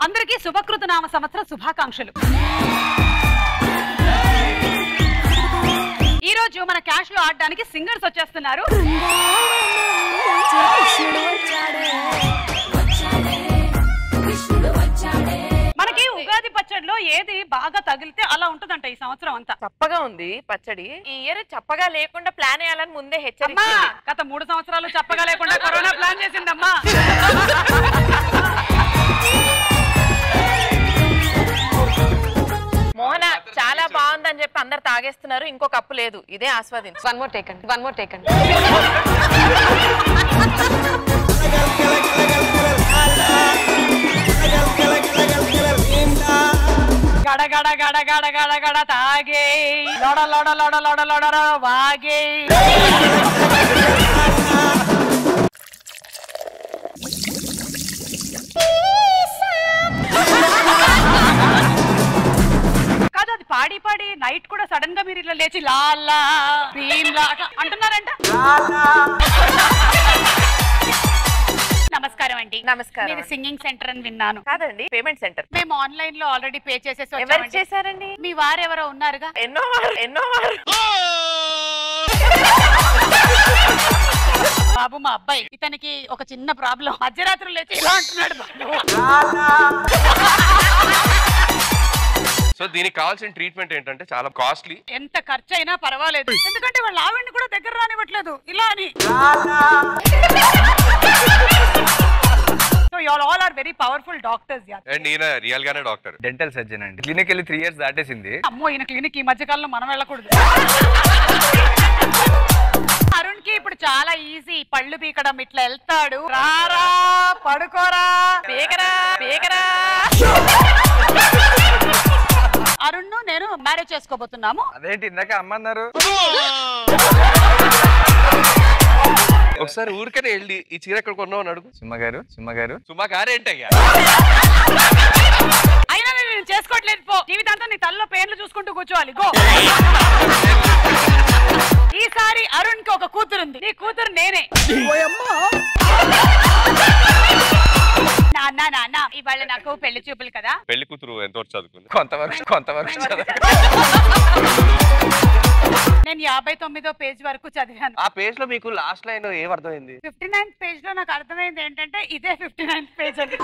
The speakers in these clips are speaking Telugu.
అందరికీ శుభకృత నామ సంవత్సర శుభాకాంక్షలు ఈ రోజు మన క్యాష్ లో ఆడడానికి సింగర్స్ వచ్చేస్తున్నారు మనకి ఉగాది పచ్చడిలో ఏది బాగా తగిలితే అలా ఉంటదంట ఈ సంవత్సరం అంతా చప్పగా ఉంది పచ్చడి ఈ ఇయర్ చప్పగా లేకుండా ప్లాన్ వేయాలని ముందే అమ్మా హెచ్చరించింది గత మూడు సంవత్సరాలు చెప్పగా లేకుండా కరోనా ప్లాన్ చేసిందమ్మా మోహన చాలా బాగుందని చెప్పి అందరు తాగేస్తున్నారు ఇంకో కప్పు లేదు ఇదే ఆస్వాదించు వన్ మోర్ టేక్ అండి వన్ మోర్ టేక్ అండి గడ గడ గడ గడ గడ గడ తాగే లోడ లోడ లోడ లోడ లోడ వాగే కాదు అది పాడి పాడి నైట్ కూడా సడన్ గా మీరు ఇట్లా లేచి లాలా భీమ్లా అట్లా అంటున్నారంట నమస్కారం అండి నమస్కారం మీది సింగింగ్ సెంటర్ అని విన్నాను కాదండి పేమెంట్ సెంటర్ మేము ఆన్లైన్ లో ఆల్రెడీ పే చేసేసి ఎవరు వచ్చామండి. చేశారండి మీ వారెవరో ఉన్నారుగా ఎన్నో వారు ఎన్నో వారు బాబు మా అబ్బాయి ఇతనికి ఒక చిన్న ప్రాబ్లం మధ్యరాత్రులు లేచి ఇలా అంటున్నాడు బాబు సో దీనికి కావాల్సిన ట్రీట్మెంట్ ఏంటంటే చాలా కాస్ట్లీ ఎంత ఖర్చు అయినా పర్వాలేదు ఎందుకంటే వాళ్ళ ఆవిడ్ని కూడా దగ్గర రానివ్వట్లేదు ఇలా అని so you all are very powerful doctors yeah and ఈయన రియల్ గానే డాక్టర్ డెంటల్ సర్జన్ అండి క్లినిక్ వెళ్ళి త్రీ ఇయర్స్ దాటేసింది అమ్మో ఈయన క్లినిక్ ఈ మధ్య కాలంలో మనం వెళ్ళకూడదు అరుణ్ కి ఇప్పుడు చాలా ఈజీ పళ్ళు పీకడం ఇట్లా వెళ్తాడు రారా పడుకోరా బేకరా బేకరా అరుణ్ నేను మ్యారేజ్ చేసుకోబోతున్నాము అదేంటి ఇందాక అమ్మన్నారు ఒకసారి ఊరికనే వెళ్ళి ఈ చీర ఎక్కడ కొన్నావు అని అడుగు సుమ్మ గారు సుమ్మ గారు సుమా కారేంటయ్యా అయినా నేను నేను చేసుకోవట్లేదు పో జీవితాంతం నీ తల్లో పేర్లు చూసుకుంటూ కూర్చోవాలి గో ఈసారి అరుణ్ కి ఒక కూతురుంది నీ కూతురు నేనే నాన్న నాన్న ఇవాళ నాకు పెళ్లి చూపులు కదా పెళ్లి కూతురు ఎంతవరకు చదువుకుంది కొంతవరకు కొంతవరకు చదువు నేను యాభై తొమ్మిదో పేజ్ వరకు చదివాను ఆ పేజ్ లో మీకు లాస్ట్ లైన్ ఏం అర్థమైంది ఫిఫ్టీ నైన్త్ పేజ్ లో నాకు అర్థమైంది ఏంటంటే ఇదే ఫిఫ్టీ నైన్త్ పేజ్ అని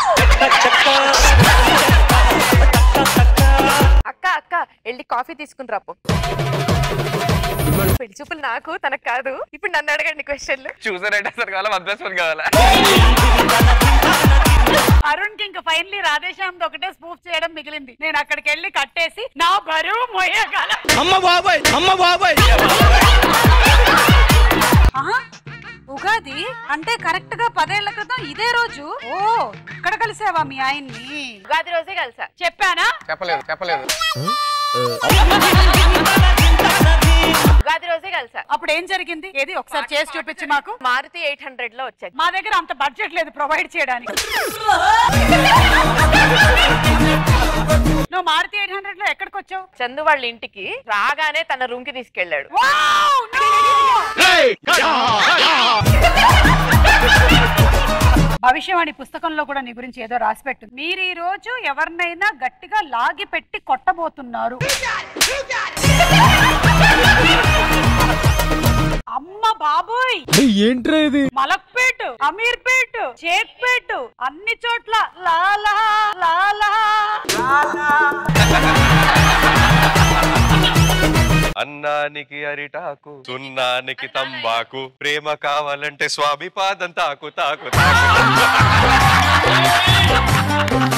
అక్క అక్క వెళ్ళి కాఫీ తీసుకుని రాపో పెళ్లి చూపులు నాకు తనకు కాదు ఇప్పుడు నన్ను అడగండి క్వశ్చన్లు చూసారంటే అసలు కావాలా అభ్యాసం కావాలా అరుణ్ కి ఇంకా ఫైనలీ రాధేశ్యామ్ ఒకటే స్పూఫ్ చేయడం మిగిలింది నేను అక్కడికి వెళ్ళి కట్టేసి నా బరువు మోయగల ఆహా, ఉగాది అంటే కరెక్ట్ గా పదేళ్ల క్రితం ఇదే రోజు ఓ ఇక్కడ కలిసావా మీ ఆయన్ని ఉగాది రోజే కలిసా చెప్పానా చెప్పలేదు చెప్పలేదు ఉగాది రోజే కలిసా అప్పుడు ఏం జరిగింది ఏది ఒకసారి చేసి చూపించి మాకు మారుతి ఎయిట్ హండ్రెడ్ లో వచ్చాయి మా దగ్గర అంత బడ్జెట్ లేదు ప్రొవైడ్ చేయడానికి నువ్వు మారుతి ఎయిట్ హండ్రెడ్ లో ఎక్కడికి వచ్చావు చందు వాళ్ళ ఇంటికి రాగానే తన రూమ్ కి తీసుకెళ్ళాడు వావ్, no! భవిష్యవాణి పుస్తకంలో కూడా నీ గురించి ఏదో రాసి పెట్టింది మీరు ఈ రోజు ఎవరినైనా గట్టిగా లాగి పెట్టి కొట్టబోతున్నారు అమ్మ బాబోయ్ ఏంట్రా ఇది మలక్పేట్ అమీర్పేట్ చేక్పేట్ అన్ని చోట్ల లాలా లాలా అన్నానికి అరిటాకు సున్నానికి తంబాకు ప్రేమ కావాలంటే స్వామి పాదం తాకు తాకు తాకు